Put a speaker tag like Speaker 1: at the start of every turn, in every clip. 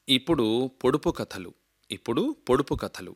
Speaker 1: ఇప్పుడు పొడుపు కథలు ఇప్పుడు పొడుపు కథలు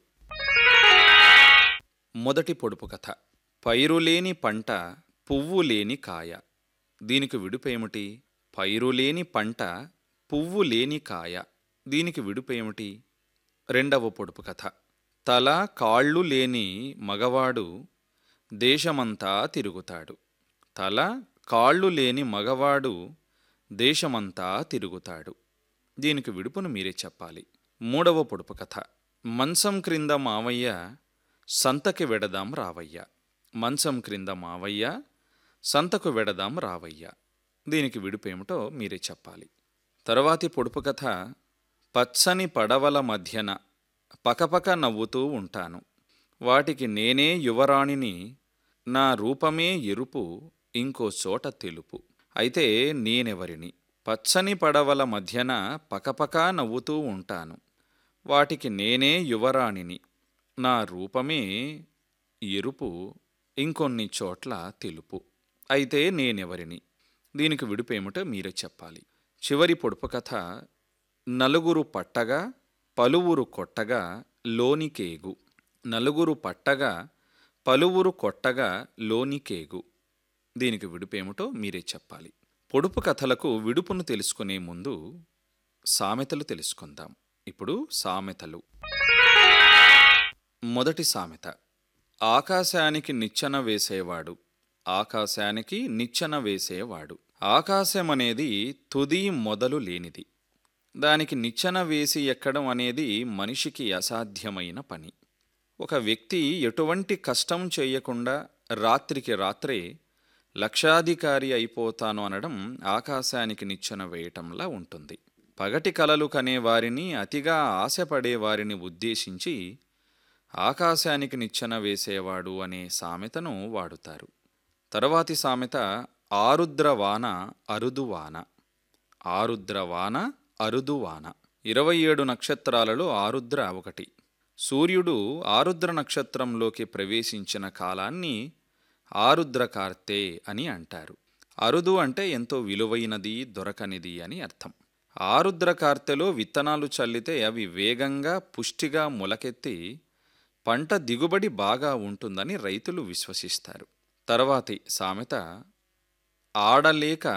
Speaker 1: మొదటి పొడుపు కథ పైరులేని పంట పువ్వు లేని కాయ దీనికి విడుపేమిటి పైరులేని పంట పువ్వు లేని కాయ దీనికి విడుపేమిటి రెండవ పొడుపు కథ తల కాళ్ళు లేని మగవాడు దేశమంతా తిరుగుతాడు తల కాళ్ళు లేని మగవాడు దేశమంతా తిరుగుతాడు దీనికి విడుపును మీరే చెప్పాలి మూడవ పొడుపు కథ మంచం క్రింద మావయ్య సంతకి వెడదాం రావయ్య మంచం క్రింద మావయ్య సంతకు వెడదాం రావయ్య దీనికి విడుపేమిటో మీరే చెప్పాలి తరువాతి పొడుపు కథ పచ్చని పడవల మధ్యన పకపక నవ్వుతూ ఉంటాను వాటికి నేనే యువరాణిని నా రూపమే ఎరుపు ఇంకో చోట తెలుపు అయితే నేనెవరిని పచ్చని పడవల మధ్యన పకపకా నవ్వుతూ ఉంటాను వాటికి నేనే యువరాణిని నా రూపమే ఎరుపు ఇంకొన్ని చోట్ల తెలుపు అయితే నేనెవరిని దీనికి విడుపేమిటో మీరే చెప్పాలి చివరి పొడుపు కథ నలుగురు పట్టగా పలువురు కొట్టగా లోనికేగు నలుగురు పట్టగా పలువురు కొట్టగా లోనికేగు దీనికి విడుపేమిటో మీరే చెప్పాలి పొడుపు కథలకు విడుపును తెలుసుకునే ముందు సామెతలు తెలుసుకుందాం ఇప్పుడు సామెతలు మొదటి సామెత ఆకాశానికి నిచ్చెన వేసేవాడు ఆకాశానికి నిచ్చెన వేసేవాడు ఆకాశం అనేది తుది మొదలు లేనిది దానికి నిచ్చెన వేసి ఎక్కడం అనేది మనిషికి అసాధ్యమైన పని ఒక వ్యక్తి ఎటువంటి కష్టం చేయకుండా రాత్రికి రాత్రే లక్షాధికారి అయిపోతాను అనడం ఆకాశానికి నిచ్చెన వేయటంలా ఉంటుంది పగటి కలలు కనే వారిని అతిగా ఆశపడే వారిని ఉద్దేశించి ఆకాశానికి నిచ్చెన వేసేవాడు అనే సామెతను వాడుతారు తరువాతి సామెత ఆరుద్రవాన అరుదువాన ఆరుద్రవాన అరుదువాన ఇరవై ఏడు నక్షత్రాలలో ఆరుద్ర ఒకటి సూర్యుడు ఆరుద్ర నక్షత్రంలోకి ప్రవేశించిన కాలాన్ని ఆరుద్ర కార్తె అని అంటారు అరుదు అంటే ఎంతో విలువైనది దొరకనిది అని అర్థం ఆరుద్ర కార్తెలో విత్తనాలు చల్లితే అవి వేగంగా పుష్టిగా మొలకెత్తి పంట దిగుబడి బాగా ఉంటుందని రైతులు విశ్వసిస్తారు తర్వాతి సామెత ఆడలేక